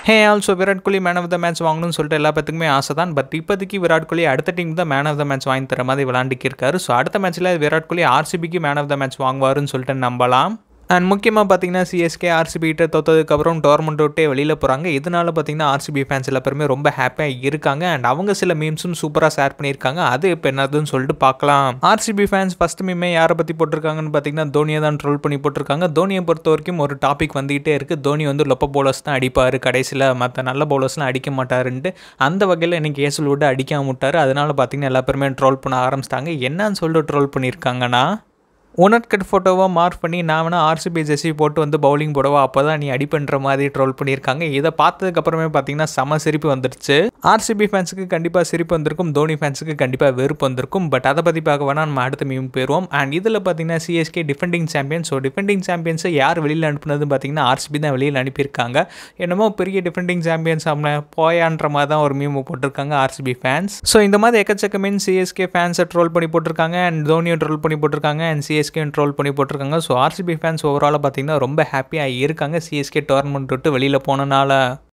hey also Virat Kohli man of the match வாங்கணும்னு சொல்லிட்டு எல்லா பேத்துக்குமே ஆசை தான் பட் இப்போதைக்கு விராட் கோலி அடுத்த டீம் தான் மேன் ஆஃப் த மேட்ச் வாங்கி தர மாதிரி விளாண்டுக்கு இருக்காரு ஸோ அடுத்த மேட்ச்சில் விராட் கோலி ஆர்சிபிக்கு மேன் ஆஃப் த மேட்ச் வாங்குவாருன்னு சொல்லிட்டு நம்பலாம் அண்ட் முக்கியமாக பார்த்தீங்கன்னா சிஎஸ்கே ஆர்சிபி கிட்ட தோத்ததுக்கப்புறம் டோர்மெண்ட் விட்டே வெளியில் போகிறாங்க இதனால பார்த்தீங்கன்னா ஆர்சிபி ஃபேன்ஸ் எல்லா பேருமே ரொம்ப ஹாப்பியாக இருக்காங்க அண்ட் அவங்க சில மீம்ஸும் சூப்பராக ஷேர் பண்ணியிருக்காங்க அது இப்போ என்னதுன்னு சொல்லிட்டு பார்க்கலாம் ஆர்சிபி ஃபேன்ஸ் ஃபஸ்ட் மீமே யாரை பற்றி போட்டிருக்காங்கன்னு பார்த்தீங்கன்னா தோனியை தான் ட்ரோல் பண்ணி போட்டிருக்காங்க தோனியை பொறுத்த வரைக்கும் ஒரு டாபிக் வந்துகிட்டே இருக்குது தோனி வந்து லொப்ப பவுலர்ஸ் தான் அடிப்பார் கடைசியில் மற்ற நல்ல பவுலர்ஸ்லாம் அடிக்க மாட்டாருன்ட்டு அந்த வகையில் இன்னைக்கு ஏசல் விட்டு அடிக்காம விட்டார் அதனால பார்த்தீங்கன்னா எல்லா பேருமே ட்ரோல் பண்ண ஆரம்பிச்சிட்டாங்க என்னன்னு சொல்லிட்டு ட்ரோல் பண்ணியிருக்காங்கன்னா உனட் கட் ஃபோட்டோவாக மார்க் பண்ணி நான் வேணா ஆர்சிபி ஜெர்சி போட்டு வந்து பவுலிங் போடவா அப்போ தான் நீ அடி பண்ணுற மாதிரி ட்ரோல் பண்ணியிருக்காங்க இதை பார்த்ததுக்கப்புறமே பார்த்தீங்கன்னா செம சிரிப்பு வந்துருச்சு ஆர்சிபி ஃபேன்ஸுக்கு கண்டிப்பாக சிரிப்பு வந்திருக்கும் தோனி ஃபேன்ஸுக்கு கண்டிப்பாக வெறுப்பு வந்திருக்கும் பட் அதை பற்றி பார்க்க வேணா நம்ம அடுத்த மீம் போயிடுவோம் அண்ட் இதில் பார்த்தீங்கன்னா CSK defending champion so defending சாம்பியன்ஸை யார் வெளியில் அனுப்புனது பார்த்தீங்கன்னா ஆர்சிபி தான் வெளியில் அனுப்பியிருக்காங்க என்னமோ பெரிய டிஃபெண்டிங் சாம்பியன்ஸ் அவங்க போயான்ற மாதிரி தான் ஒரு மீம் போட்டிருக்காங்க ஆர்சிபி ஃபேன்ஸ் ஸோ இந்த மாதிரி எக்கச்சக்க மீன் சிஎஸ்கே ஃபேன்ஸை ட்ரோல் பண்ணி போட்டிருக்காங்க அண்ட் தோனியை ட்ரோல் பண்ணி போட்டிருக்காங்க அண்ட் சிஎஸ்கே ட்ரோல் பண்ணி போட்டிருக்காங்க ஸோ ஆர்சிபி ஃபேன்ஸ் ஓவராலாக பார்த்தீங்கன்னா ரொம்ப ஹாப்பியாக இருக்காங்க சிஎஸ்கே டோர்னமெண்ட் விட்டு வெளியில் போனனால